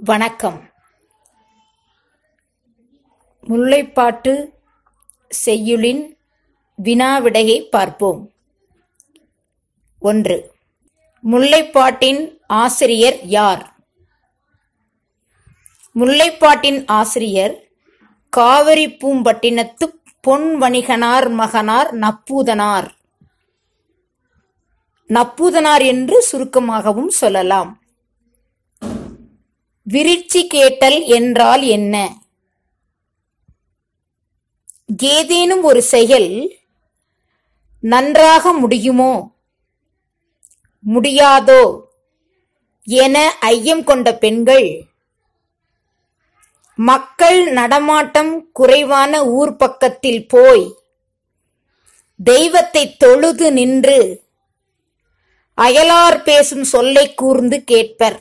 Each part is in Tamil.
வணக்கம் முல்லைப்பாட்டு செய்யுளின் வினாவிடையை பார்ப்போம் ஒன்று முல்லைப்பாட்டின் ஆசிரியர் யார் முல்லைப்பாட்டின் ஆசிரியர் காவிரி பூம்பட்டினத்து பொன் வணிகனார் மகனார் நப்பூதனார் நப்பூதனார் என்று சுருக்கமாகவும் சொல்லலாம் விரிச்சி கேட்டல் என்றால் என்ன ஏதேனும் ஒரு செயல் நன்றாக முடியுமோ முடியாதோ என ஐயம் கொண்ட பெண்கள் மக்கள் நடமாட்டம் குறைவான ஊர் பக்கத்தில் போய் தெய்வத்தை தொழுது நின்று அயலார் பேசும் சொல்லை கூர்ந்து கேட்பர்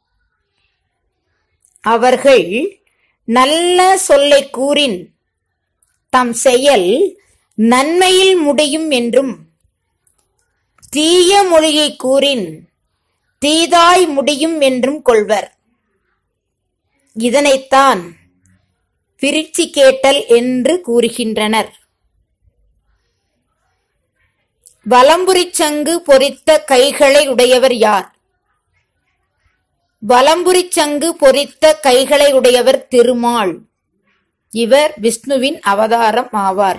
அவர்கள் நல்ல சொல்லை கூறின் தம் செயல் நன்மையில் முடியும் என்றும் தீய மொழியை கூறின் தீதாய் முடியும் என்றும் கொள்வர் இதனைத்தான் பிரிச்சி கேட்டல் என்று கூறுகின்றனர் வலம்புரிச் சங்கு பொறித்த கைகளை உடையவர் யார் வலம்புரிச் சங்கு பொறித்த கைகளை உடையவர் திருமால் இவர் விஷ்ணுவின் அவதாரம் ஆவார்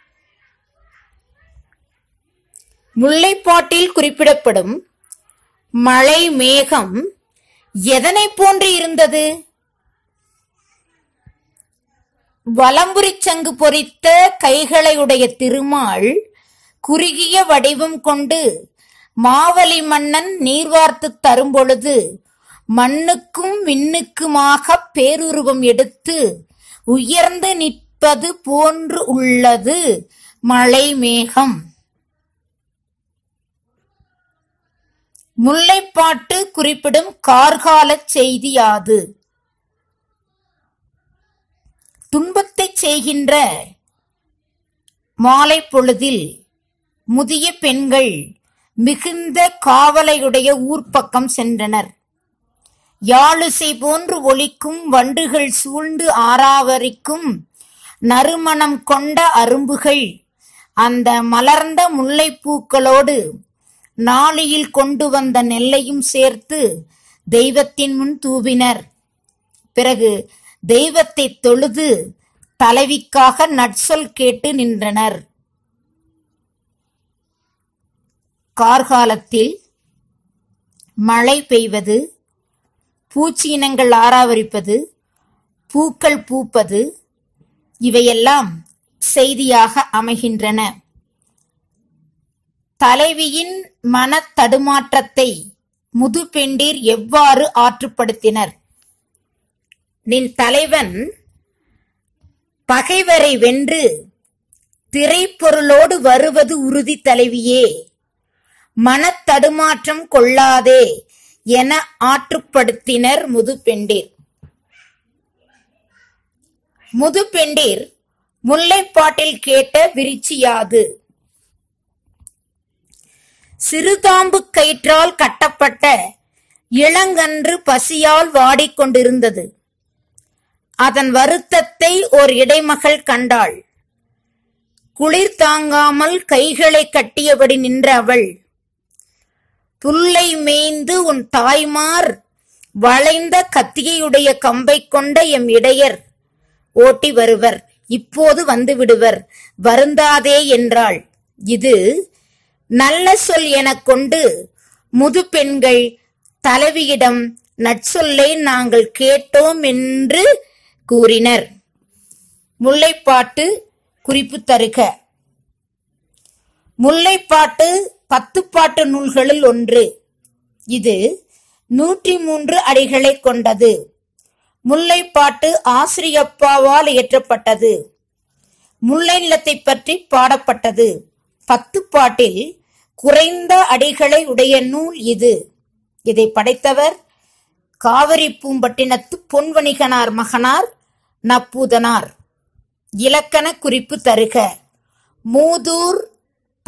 முல்லைப்பாட்டில் குறிப்பிடப்படும் மழை மேகம் எதனை போன்று இருந்தது வலம்புரிச் சங்கு பொறித்த கைகளை உடைய திருமால் குறுகிய வடிவம் கொண்டு மாவலி மன்னன் நீர்வார்த்து தரும்பொழுது மண்ணுக்கும் விண்ணுக்குமாக பேருருவம் எடுத்து உயர்ந்து நிற்பது போன்று உள்ளது மழை மேகம் முல்லைப்பாட்டு குறிப்பிடும் கார்காலச் செய்தி யாது துன்பத்தைச் செய்கின்ற மாலை பொழுதில் முதிய பெண்கள் மிகுந்த காவலையுடைய ஊர்ப்பக்கம் சென்றனர் யாழிசை போன்று ஒலிக்கும் வண்டுகள் சூழ்ந்து ஆராவரிக்கும் நறுமணம் கொண்ட அரும்புகள் அந்த மலர்ந்த முல்லைப்பூக்களோடு நாளியில் கொண்டு வந்த நெல்லையும் சேர்த்து தெய்வத்தின் முன் தூவினர் பிறகு தெய்வத்தை தொழுது தலைவிக்காக நட்சொல் கேட்டு நின்றனர் கார்காலத்தில் மழை பெய்வது பூச்சி இனங்கள் ஆராவரிப்பது பூக்கள் பூப்பது இவையெல்லாம் செய்தியாக அமைகின்றன தலைவியின் மனத் தடுமாற்றத்தை முதுபெண்டீர் எவ்வாறு ஆற்றுப்படுத்தினர் நின் தலைவன் பகைவரை வென்று திரைப்பொருளோடு வருவது உறுதி தலைவியே மனத்தடுமாற்றம் கொள்ளாதே என ஆற்றுப்படுத்தினர் முதுபெண்டீர் முதுபெண்டீர் முல்லைப்பாட்டில் கேட்ட விரிச்சியாது சிறுதாம்பு கயிற்றால் கட்டப்பட்ட இளங்கன்று பசியால் வாடிக்கொண்டிருந்தது அதன் வருத்தத்தை ஓர் இடைமகள் கண்டாள் குளிர் தாங்காமல் கைகளை கட்டியபடி நின்ற அவள் புல்லை மேய்ந்து உன் தாய்மார் வளைந்த கத்தியையுடைய கம்பை கொண்ட எம் இடையர் ஓட்டி வருவர் இப்போது வந்து விடுவர் வருந்தாதே என்றாள் இது நல்ல சொல் எனக் கொண்டு முது பெண்கள் தலைவியிடம் நற்சொல்லை நாங்கள் கேட்டோம் என்று கூறினர் முல்லைப்பாட்டு குறிப்பு தருக முல்லைப்பாட்டு பத்துப்பாட்டு நூல்களுள் ஒன்று இது நூற்றி மூன்று அடிகளை கொண்டது முல்லைப்பாட்டு ஆசிரியப்பாவால் இயற்றப்பட்டது முல்லை நிலத்தை பற்றி பாடப்பட்டது பத்து பாட்டில் குறைந்த அடிகளை உடைய நூல் இது இதை படைத்தவர் காவிரி பூம்பட்டினத்து பொன்வணிகனார் மகனார் நப்பூதனார் இலக்கண குறிப்பு தருக மூதூர்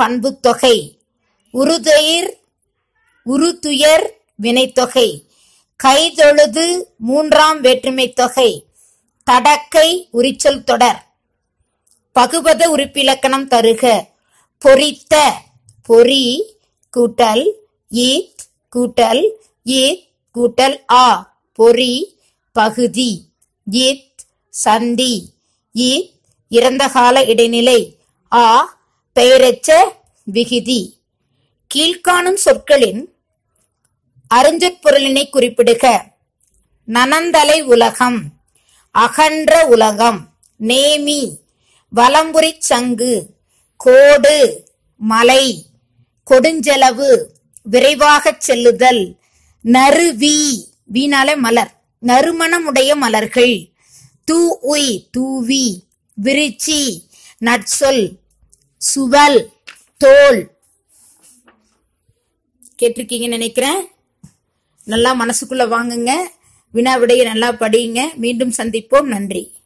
பண்புத்தொகை உருதயிர் உருதுயர் வினைத்தொகை கைதொழுது மூன்றாம் வேற்றுமை தொகை தடக்கை உரிச்சொல் தொடர் பகுபத உறுப்பிலக்கணம் தருக பொரித்த பொறி கூட்டல் ஈத் கூட்டல் ஈத் கூட்டல் ஆ பொறி பகுதி ஈத் சந்தி ஈத் இறந்த கால இடைநிலை ஆ பெயரச்ச விகுதி கீழ்காணும் சொற்களின் அருஞ்சொற்பொருளினை குறிப்பிடுக நனந்தலை உலகம் அகன்ற உலகம் நேமி வலம்புரிச் சங்கு கோடு மலை கொடுஞ்செலவு விரைவாகச் செல்லுதல் நறுவி வீணாலே மலர் நறுமணமுடைய மலர்கள் தூ உய் தூவி விரிச்சி நட்சொல் சுவல் தோல் கேட்டிருக்கீங்கன்னு நினைக்கிறேன் நல்லா மனசுக்குள்ள வாங்குங்க வினா விடையை நல்லா படியுங்க மீண்டும் சந்திப்போம் நன்றி